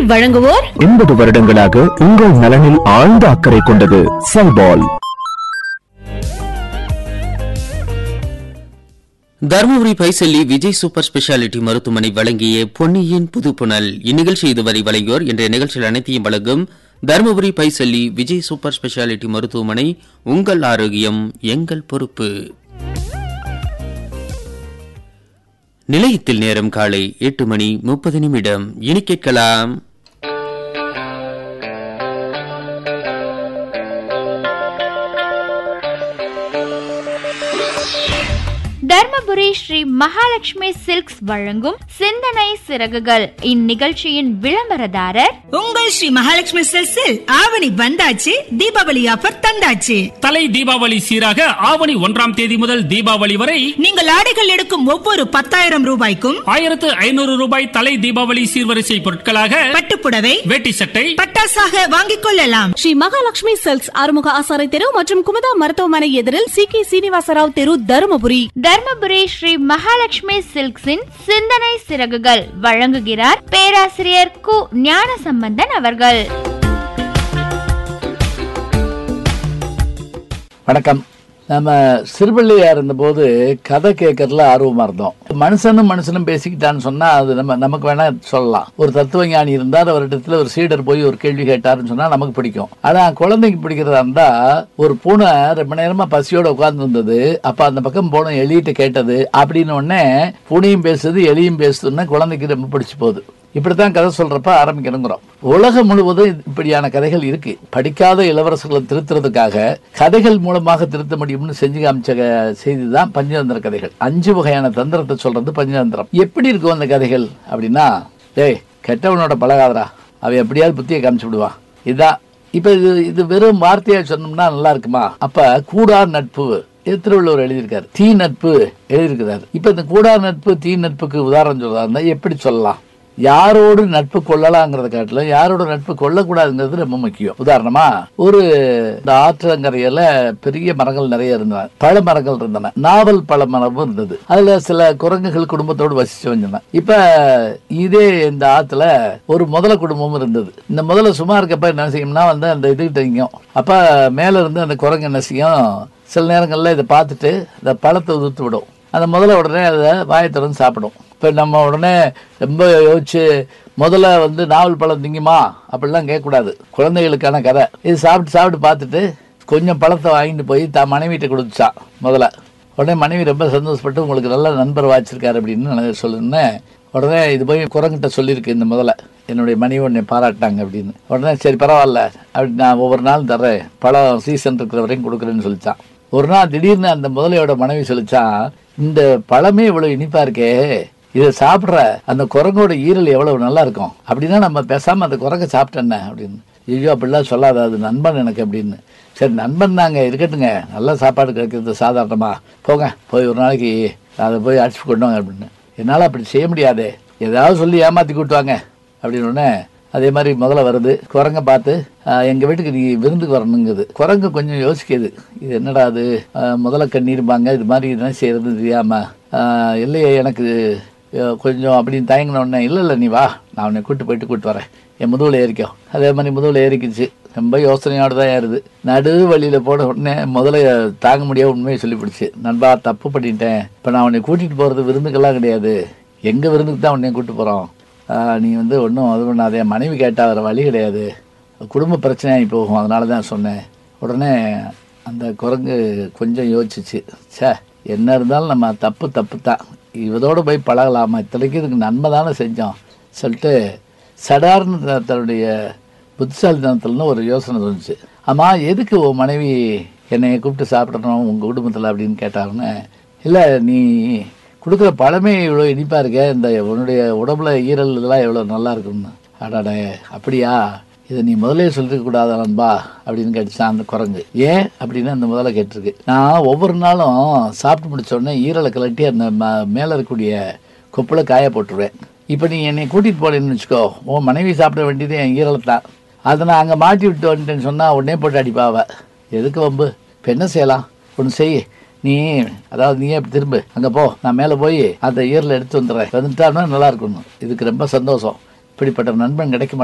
வழங்குவோர் எண்பது வருடங்களாக உங்கள் நலனில் ஆழ்ந்த அக்கறை கொண்டது செல்பால் தருமபுரி பைசல்லி விஜய் சூப்பர் ஸ்பெஷாலிட்டி மருத்துவமனை வழங்கிய பொன்னியின் புதுப்புணல் இந்நிகழ்ச்சி இதுவரை வழங்கியோர் இன்றைய நிகழ்ச்சியில் அனைத்தையும் வழங்கும் தருமபுரி பைசல்லி விஜய் சூப்பர் ஸ்பெஷாலிட்டி மருத்துவமனை உங்கள் ஆரோக்கியம் எங்கள் பொறுப்பு நிலையத்தில் நேரம் காலை எட்டு மணி முப்பது நிமிடம் இனி கேட்கலாம் தர்மபுரி ஸ்ரீ மகாலட்சுமி சில்க்ஸ் வழங்கும் சிந்தனை சிறகுகள் இந்நிகழ்ச்சியின் விளம்பரதாரர் உங்கள் ஸ்ரீ மகாலட்சுமி செல்ஸில் ஆவணி வந்தாச்சு தீபாவளி ஆஃபர் தந்தாச்சு தலை தீபாவளி சீராக ஆவணி ஒன்றாம் தேதி முதல் தீபாவளி வரை நீங்கள் ஆடைகள் எடுக்கும் ஒவ்வொரு பத்தாயிரம் ரூபாய்க்கும் ஆயிரத்து ஐநூறு ரூபாய் தலை தீபாவளி சீர்வரிசை பொருட்களாக பட்டுப்புடவை வேட்டி சட்டை பட்டாசாக வாங்கிக் கொள்ளலாம் ஸ்ரீ மகாலட்சுமி செல்ஸ் ஆறுமுக ஆசாரை தெரு மற்றும் குமுதா மருத்துவமனை எதிரில் சி கே சீனிவாசராவ் தெரு தருமபுரி தர்மபுரி ஸ்ரீ மகாலட்சுமி சில்க்ஸின் சிந்தனை சிறகுகள் வழங்குகிறார் பேராசிரியர் கு ஞானசம்பந்தன் அவர்கள் வணக்கம் நம்ம சிறுபிள்ளையா இருந்தபோது கதை கேட்கறதுல ஆர்வமா இருந்தோம் மனுஷனும் மனுஷனும் பேசிக்கிட்டான்னு சொன்னா அது நம்ம நமக்கு வேணா சொல்லலாம் ஒரு தத்துவ ஞானி இருந்தார் அவரிடத்துல ஒரு சீடர் போய் ஒரு கேள்வி கேட்டாருன்னு சொன்னா நமக்கு பிடிக்கும் ஆனா குழந்தைக்கு பிடிக்கிறதா இருந்தா ஒரு பூனை ரொம்ப நேரமா பசியோட உட்கார்ந்து இருந்தது அப்ப அந்த பக்கம் பூனை எலியிட்ட கேட்டது அப்படின்னு உடனே பூனையும் பேசுது எலியும் பேசுதுன்னா குழந்தைக்கு ரொம்ப பிடிச்சு போகுது இப்படித்தான் கதை சொல்றப்ப ஆரம்பிக்கணுங்கிறோம் உலகம் முழுவதும் இப்படியான கதைகள் இருக்கு படிக்காத இளவரசர்களை திருத்துறதுக்காக கதைகள் மூலமாக திருத்த முடியும்னு செஞ்சு காமிச்ச க- செய்தி தான் பஞ்சதந்திர கதைகள் அஞ்சு வகையான தந்திரத்தை சொல்றது பஞ்சதந்திரம் எப்படி இருக்கும் அந்த கதைகள் அப்படின்னா டேய் கெட்டவனோட பழகாதரா அவன் எப்படியாவது புத்தியை காமிச்சு விடுவான் இதான் இப்ப இது இது வெறும் வார்த்தையா சொன்னோம்னா நல்லா இருக்குமா அப்ப கூடா நட்பு இது திருவள்ளுவர் எழுதியிருக்காரு தீ நட்பு எழுதியிருக்கிறார் இப்ப இந்த கூடா நட்பு தீ நட்புக்கு உதாரணம் சொல்றதா இருந்தா எப்படி சொல்லலாம் யாரோடு நட்பு கொள்ளலாங்கிறத காட்டிலும் யாரோட நட்பு கொள்ளக்கூடாதுங்கிறது ரொம்ப முக்கியம் உதாரணமா ஒரு இந்த ஆற்றங்கரையில பெரிய மரங்கள் நிறைய இருந்தன பழ மரங்கள் இருந்தன நாவல் பழ மரமும் இருந்தது அதுல சில குரங்குகள் குடும்பத்தோடு வசிச்சு வந்தன இப்ப இதே இந்த ஆத்துல ஒரு முதல குடும்பமும் இருந்தது இந்த முதல்ல சும்மா இருக்கப்ப என்ன செய்யும்னா வந்து அந்த இதுகிட்ட இங்கும் அப்ப மேல இருந்து அந்த குரங்கு என்ன செய்யும் சில நேரங்கள்ல இதை பார்த்துட்டு இந்த பழத்தை உதிர்த்து விடும் அந்த முதல்ல உடனே அதை வாயை திறந்து சாப்பிடும் இப்போ நம்ம உடனே ரொம்ப யோசிச்சு முதல்ல வந்து நாவல் பழம் திங்குமா அப்படிலாம் கேட்கக்கூடாது குழந்தைகளுக்கான கதை இது சாப்பிட்டு சாப்பிட்டு பார்த்துட்டு கொஞ்சம் பழத்தை வாங்கிட்டு போய் தான் மனைவிட்ட கொடுத்துச்சான் முதல்ல உடனே மனைவி ரொம்ப சந்தோஷப்பட்டு உங்களுக்கு நல்ல நண்பர் வாச்சிருக்காரு அப்படின்னு நான் சொல்லுன்னேன் உடனே இது போய் குரங்கிட்ட சொல்லியிருக்கு இந்த முதல்ல என்னுடைய மனைவி உன்னை பாராட்டினாங்க அப்படின்னு உடனே சரி பரவாயில்ல அப்படி நான் ஒவ்வொரு நாளும் தர்றேன் பழம் சீசன் இருக்கிற வரையும் கொடுக்குறேன்னு சொல்லிச்சான் ஒரு நாள் திடீர்னு அந்த முதலையோட மனைவி சொல்லிச்சான் இந்த பழமே இவ்வளவு இனிப்பா இருக்கே இதை சாப்பிட்ற அந்த குரங்கோட ஈரல் எவ்வளவு நல்லா இருக்கும் அப்படின்னா நம்ம பேசாம அந்த குரங்கை சாப்பிட்டேன்ன அப்படின்னு ஐயோ அப்படிலாம் சொல்லாத அது நண்பன் எனக்கு அப்படின்னு சரி நண்பன் தாங்க இருக்கட்டுங்க நல்ல சாப்பாடு கிடைக்கிறது சாதாரணமா போங்க போய் ஒரு நாளைக்கு அதை போய் அடிச்சு கொண்டு வாங்க அப்படின்னு என்னால் அப்படி செய்ய முடியாதே ஏதாவது சொல்லி ஏமாத்தி கூட்டுவாங்க அப்படின்னு உடனே அதே மாதிரி முதல்ல வருது குரங்க பார்த்து ஆஹ், எங்க வீட்டுக்கு நீ விருந்துக்கு வரணுங்குது குரங்கு கொஞ்சம் யோசிக்குது இது என்னடா அது ஆஹ், முதல்ல கண்ணீர்பாங்க இது மாதிரி என்ன செய்யறது தெரியாம ஆஹ், இல்லையே எனக்கு அஹ், கொஞ்சம் அப்படின்னு தயங்கின உடனே இல்லை இல்லை நீ வா நான் உன்னை கூட்டு போயிட்டு கூட்டு வரேன் என் முதுகுல ஏறிக்கோ அதே மாதிரி முதுகுல ஏறிக்கிச்சு ரொம்ப யோசனையோட தான் ஏறுது நடு வழியில போன உடனே முதல்ல தாங்க முடியாத உண்மையை சொல்லிவிடுச்சு நண்பா தப்பு பண்ணிட்டேன் இப்போ நான் உன்னை கூட்டிட்டு போறது விருந்துக்கெல்லாம் கிடையாது எங்க விருந்துக்கு தான் உன்னை கூட்டு போறோம் ஆஹ் நீ வந்து ஒன்றும் அது பண்ணாதே மனைவி கேட்டால் வேறு வழி கிடையாது குடும்ப பிரச்சனையாகி போகும் அதனால தான் சொன்னேன் உடனே அந்த குரங்கு கொஞ்சம் யோசிச்சுச்சு ச்சே என்ன இருந்தாலும் நம்ம தப்பு தப்பு தான் இதோட போய் பழகலாமா இத்தனைக்கு இதுக்கு நன்மை தானே செஞ்சோம் சொல்லிட்டு சடார்னு த- தன்னுடைய புத்திசாலித்தனத்துலன்னு ஒரு யோசனை தோணுச்சு ஆமாம் எதுக்கு உன் மனைவி என்னை கூப்பிட்டு சாப்பிடணும் உங்கள் குடும்பத்தில் அப்படின்னு கேட்டாருன்னு இல்லை நீ கொடுக்குற பழமே இவ்வளோ இனிப்பாக இருக்க இந்த உன்னுடைய உடம்புல ஈரல் இதெல்லாம் எவ்வளோ நல்லா இருக்கும்னு அடாடே அப்படியா இதை நீ முதலே சொல்லிருக்க கூடாதா நண்பா அப்படின்னு கேட்டுச்சான் அந்த குரங்கு ஏன் அப்படின்னு அந்த முதல்ல கேட்டிருக்கு நான் ஒவ்வொரு நாளும் சாப்பிட்டு முடிச்ச உடனே ஈரலை கலட்டி அந்த ம- மேல இருக்கக்கூடிய கொப்புல காய போட்டுருவேன் இப்போ நீ என்னை கூட்டிட்டு போனேன்னு வச்சுக்கோ உன் மனைவி சாப்பிட வேண்டியது என் ஈரலை தான் அதை நான் அங்கே மாட்டி விட்டு வந்துட்டேன்னு சொன்னா உடனே போட்டு அடிப்பாவ எதுக்கு வம்பு இப்போ என்ன செய்யலாம் ஒன்று செய் நீ அதாவது நீயே இப்படி திரும்ப அங்கே போ நான் மேலே போய் அந்த ஈரலை எடுத்து வந்துடுறேன் வந்துட்டான்னா நல்லா இருக்கணும் இதுக்கு ரொம்ப சந்தோஷம் இப்படிப்பட்ட நண்பன் கிடைக்க மாட்டான்